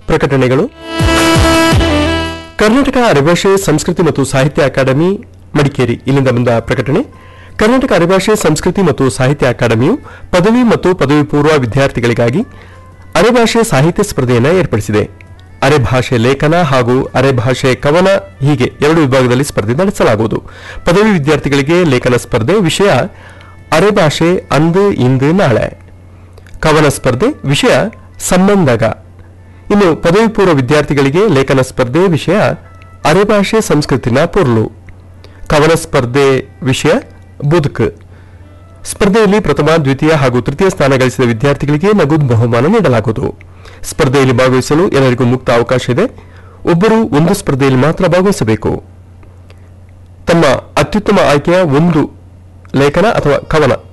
ಪ್ರಕಟಣೆಗಳು ಕರ್ನಾಟಕ ಅರೆಭಾಷೆ ಸಂಸ್ಕೃತಿ ಮತ್ತು ಸಾಹಿತ್ಯ ಅಕಾಡೆಮಿ ಮಡಿಕೇರಿ ಇಲ್ಲಿಂದ ಬಂದ ಪ್ರಕಟಣೆ ಕರ್ನಾಟಕ ಅರೆಭಾಷೆ ಸಂಸ್ಕೃತಿ ಮತ್ತು ಸಾಹಿತ್ಯ ಅಕಾಡೆಮಿಯು ಪದವಿ ಮತ್ತು ಪದವಿ ಪೂರ್ವ ವಿದ್ಯಾರ್ಥಿಗಳಿಗಾಗಿ ಅರೆಭಾಷೆ ಸಾಹಿತ್ಯ ಸ್ಪರ್ಧೆಯನ್ನು ಏರ್ಪಡಿಸಿದೆ ಅರೆಭಾಷೆ ಲೇಖನ ಹಾಗೂ ಅರೆಭಾಷೆ ಕವನ ಹೀಗೆ ಎರಡು ವಿಭಾಗದಲ್ಲಿ ಸ್ಪರ್ಧೆ ನಡೆಸಲಾಗುವುದು ಪದವಿ ವಿದ್ಯಾರ್ಥಿಗಳಿಗೆ ಲೇಖನ ಸ್ಪರ್ಧೆ ವಿಷಯ ಅರೆಭಾಷೆ ಅಂದು ಇಂದು ನಾಳೆ ಕವನ ಸ್ಪರ್ಧೆ ವಿಷಯ ಸಂಬಂಧಗ ಇನ್ನು ಪದವಿ ಪೂರ್ವ ವಿದ್ಯಾರ್ಥಿಗಳಿಗೆ ಲೇಖನ ಸ್ಪರ್ಧೆ ವಿಷಯ ಅರೆಭಾಷೆ ಸಂಸ್ಕೃತಿನ ಪೊರ್ಲು ಕವನ ಸ್ಪರ್ಧೆ ವಿಷಯ ಬುದ್ಕ್ ಸ್ಪರ್ಧೆಯಲ್ಲಿ ಪ್ರಥಮ ದ್ವಿತೀಯ ಹಾಗೂ ತೃತೀಯ ಸ್ಥಾನ ಗಳಿಸಿದ ವಿದ್ಯಾರ್ಥಿಗಳಿಗೆ ನಗದು ಬಹುಮಾನ ನೀಡಲಾಗುವುದು ಸ್ಪರ್ಧೆಯಲ್ಲಿ ಭಾಗವಹಿಸಲು ಎಲ್ಲರಿಗೂ ಮುಕ್ತ ಅವಕಾಶ ಇದೆ ಒಬ್ಬರು ಒಂದು ಸ್ಪರ್ಧೆಯಲ್ಲಿ ಮಾತ್ರ ಭಾಗವಹಿಸಬೇಕು ತಮ್ಮ ಅತ್ಯುತ್ತಮ ಆಯ್ಕೆಯ ಒಂದು ಲೇಖನ ಅಥವಾ ಕವನ